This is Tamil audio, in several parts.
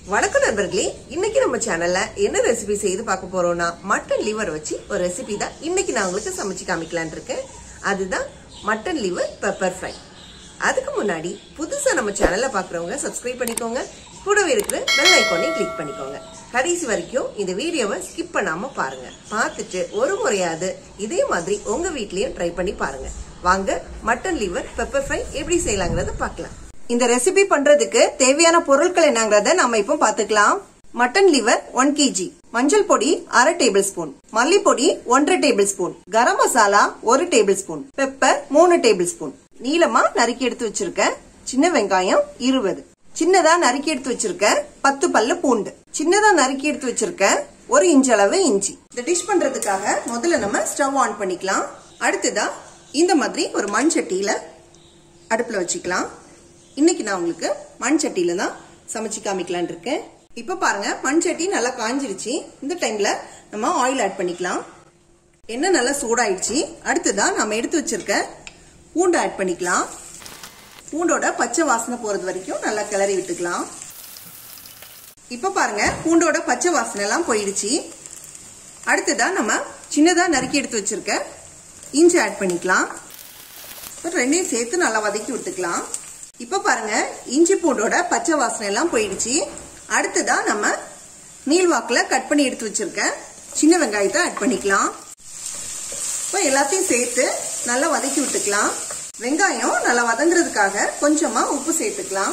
வணக்கம் நண்பர்களே இன்னைக்கு நம்ம சேனல்ல என்ன ரெசிபி செய்து பார்க்க போறோம்னா மட்டன் லிவர் வச்சு ஒரு ரெசிபி தான் இன்னைக்கு நான் உங்களுக்கு சமைச்சு காமிக்கலான் இருக்கேன் அதுதான் மட்டன் லிவர் பெப்பர் ஃப்ரை அதுக்கு முன்னாடி புதுசா நம்ம சேனல்ல பாக்குறவங்க சப்ஸ்கிரைப் பண்ணிக்கோங்க கூடவே இருக்கிற பெல் ஐக்கானையும் கிளிக் பண்ணிக்கோங்க கடைசி வரைக்கும் இந்த வீடியோவை ஸ்கிப் பண்ணாம பாருங்க பார்த்துட்டு ஒரு முறையாவது இதே மாதிரி உங்க வீட்லயும் ட்ரை பண்ணி பாருங்க வாங்க மட்டன் லிவர் பெப்பர் ஃப்ரை எப்படி செய்யலாங்கிறத பார்க்கலாம் இந்த ரெசிபி பண்றதுக்கு தேவையான பொருட்கள் என்னங்கறத நம்ம இப்போ பாத்துக்கலாம் மட்டன் லிவர் ஒன் கேஜி மஞ்சள் பொடி அரை டேபிள் ஸ்பூன் மல்லிப்பொடி ஒன்றரை டேபிள் ஸ்பூன் கரம் மசாலா ஒரு டேபிள் ஸ்பூன் பெப்பர் மூணு டேபிள் ஸ்பூன் நீளமா நறுக்கி எடுத்து வச்சிருக்க சின்ன வெங்காயம் இருபது சின்னதா நறுக்கி எடுத்து வச்சிருக்க பத்து பல்லு பூண்டு சின்னதா நறுக்கி எடுத்து வச்சிருக்க ஒரு இன்ச் அளவு இஞ்சி இந்த டிஷ் பண்றதுக்காக முதல்ல நம்ம ஸ்டவ் ஆன் பண்ணிக்கலாம் அடுத்ததா இந்த மாதிரி ஒரு மண் சட்டியில அடுப்புல வச்சுக்கலாம் இன்னைக்கு நான் உங்களுக்கு மண் சட்டியில தான் சமைச்சு காமிக்கலான் இருக்கேன் இப்ப பாருங்க மண் சட்டி நல்லா காஞ்சிருச்சு இந்த டைம்ல நம்ம ஆயில் ஆட் பண்ணிக்கலாம் எண்ணெய் நல்லா சூடாயிடுச்சு அடுத்ததான் நம்ம எடுத்து வச்சிருக்க பூண்டு ஆட் பண்ணிக்கலாம் பூண்டோட பச்சை வாசனை போறது வரைக்கும் நல்லா கிளறி விட்டுக்கலாம் இப்ப பாருங்க பூண்டோட பச்சை வாசனை எல்லாம் போயிடுச்சு அடுத்ததா நம்ம சின்னதா நறுக்கி எடுத்து வச்சிருக்க இஞ்சி ஆட் பண்ணிக்கலாம் ரெண்டையும் சேர்த்து நல்லா வதக்கி விட்டுக்கலாம் இப்ப பாருங்க இஞ்சி பூண்டோட பச்சை வாசனை எல்லாம் போயிடுச்சு அடுத்ததா நம்ம நீள்வாக்குல கட் பண்ணி எடுத்து வச்சிருக்க சின்ன வெங்காயத்தை ஆட் பண்ணிக்கலாம் இப்போ எல்லாத்தையும் சேர்த்து நல்லா வதக்கி விட்டுக்கலாம் வெங்காயம் நல்லா வதங்குறதுக்காக கொஞ்சமா உப்பு சேர்த்துக்கலாம்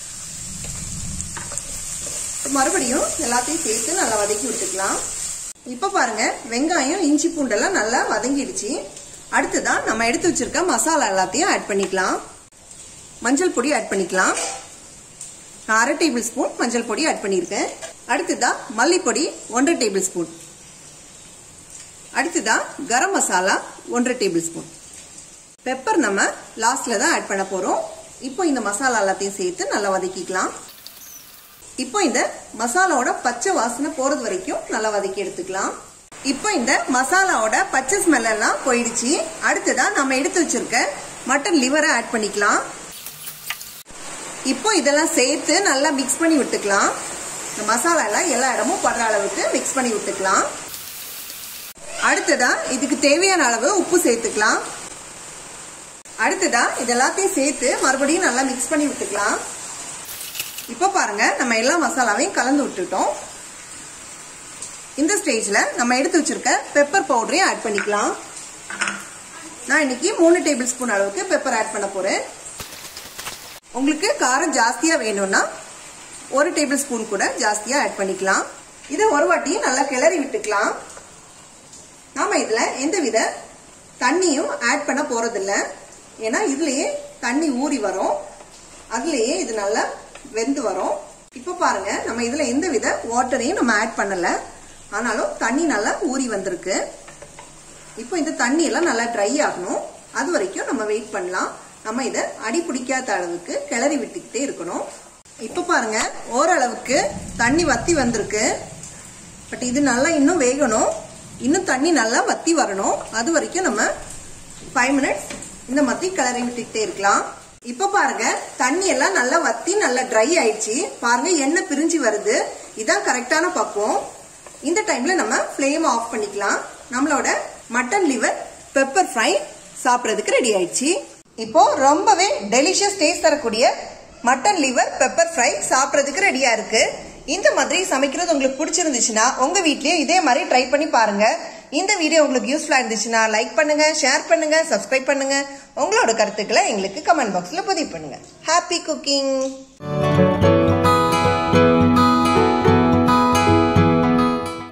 மறுபடியும் எல்லாத்தையும் சேர்த்து நல்லா வதக்கி விட்டுக்கலாம் இப்ப பாருங்க வெங்காயம் இஞ்சி பூண்டெல்லாம் நல்லா வதங்கிடுச்சு அடுத்ததான் நம்ம எடுத்து வச்சிருக்க மசாலா எல்லாத்தையும் ஆட் பண்ணிக்கலாம் மஞ்சள் பொடி ஆட் பண்ணிக்கலாம் நான் அரை டேபிள் ஸ்பூன் மஞ்சள் பொடி ஆட் பண்ணியிருக்கேன் அடுத்ததா மல்லிப்பொடி ஒன்றரை டேபிள் ஸ்பூன் அடுத்ததா கரம் மசாலா ஒன்றரை டேபிள் ஸ்பூன் பெப்பர் நம்ம லாஸ்ட்ல தான் ஆட் பண்ண போறோம் இப்போ இந்த மசாலா எல்லாத்தையும் சேர்த்து நல்லா வதக்கிக்கலாம் இப்போ இந்த மசாலாவோட பச்சை வாசனை போறது வரைக்கும் நல்லா வதக்கி எடுத்துக்கலாம் இப்போ இந்த மசாலாவோட பச்சை ஸ்மெல் எல்லாம் போயிடுச்சு அடுத்ததா நம்ம எடுத்து வச்சிருக்க மட்டன் லிவரை ஆட் பண்ணிக்கலாம் இப்போ இதெல்லாம் சேர்த்து நல்லா மிக்ஸ் பண்ணி விட்டுக்கலாம் இந்த மசாலா எல்லாம் எல்லா இடமும் படுற அளவுக்கு மிக்ஸ் பண்ணி விட்டுக்கலாம் அடுத்ததா இதுக்கு தேவையான அளவு உப்பு சேர்த்துக்கலாம் அடுத்ததா இது எல்லாத்தையும் சேர்த்து மறுபடியும் நல்லா மிக்ஸ் பண்ணி விட்டுக்கலாம் இப்போ பாருங்க நம்ம எல்லா மசாலாவையும் கலந்து விட்டுட்டோம் இந்த ஸ்டேஜ்ல நம்ம எடுத்து வச்சிருக்க பெப்பர் பவுடரையும் ஆட் பண்ணிக்கலாம் நான் இன்னைக்கு மூணு டேபிள் ஸ்பூன் அளவுக்கு பெப்பர் ஆட் பண்ண போறேன் உங்களுக்கு காரம் ஜாஸ்தியா வேணும்னா ஒரு டேபிள் ஸ்பூன் கூட ஜாஸ்தியா ஆட் பண்ணிக்கலாம் இதை ஒரு வாட்டி நல்லா கிளறி விட்டுக்கலாம் நாம இதுல எந்த வித தண்ணியும் ஆட் பண்ண போறதில்ல ஏன்னா இதுலயே தண்ணி ஊறி வரும் அதுலயே இது நல்லா வெந்து வரும் இப்ப பாருங்க நம்ம இதுல எந்த வித வாட்டரையும் நம்ம ஆட் பண்ணல ஆனாலும் தண்ணி நல்லா ஊறி வந்திருக்கு இப்போ இந்த தண்ணி எல்லாம் நல்லா ட்ரை ஆகணும் அது வரைக்கும் நம்ம வெயிட் பண்ணலாம் நம்ம இதை அடி பிடிக்காத அளவுக்கு கிளறி விட்டுக்கிட்டே இருக்கணும் இப்ப பாருங்க ஓரளவுக்கு தண்ணி வத்தி வந்திருக்கு பட் இது நல்லா இன்னும் வேகணும் இன்னும் தண்ணி நல்லா வத்தி வரணும் அது வரைக்கும் நம்ம ஃபைவ் மினிட்ஸ் இந்த மாதிரி கிளறி விட்டுக்கிட்டே இருக்கலாம் இப்ப பாருங்க தண்ணி எல்லாம் நல்லா வத்தி நல்லா ட்ரை ஆயிடுச்சு பாருங்க எண்ணெய் பிரிஞ்சு வருது இதான் கரெக்டான பக்குவம் இந்த டைம்ல நம்ம ஃப்ளேம் ஆஃப் பண்ணிக்கலாம் நம்மளோட மட்டன் லிவர் பெப்பர் ஃப்ரை சாப்பிட்றதுக்கு ரெடி ஆயிடுச்சு இப்போ ரொம்பவே டெலிஷியஸ் டேஸ்ட் தரக்கூடிய மட்டன் லிவர் பெப்பர் ஃப்ரை சாப்பிட்றதுக்கு ரெடியா இருக்கு இந்த மாதிரி சமைக்கிறது உங்களுக்கு பிடிச்சிருந்துச்சுன்னா உங்க வீட்லயும் இதே மாதிரி ட்ரை பண்ணி பாருங்க இந்த வீடியோ உங்களுக்கு யூஸ்ஃபுல்லா இருந்துச்சுன்னா லைக் பண்ணுங்க ஷேர் பண்ணுங்க சப்ஸ்கிரைப் பண்ணுங்க உங்களோட கருத்துக்களை எங்களுக்கு கமெண்ட் பாக்ஸ்ல பதிவு பண்ணுங்க ஹாப்பி குக்கிங்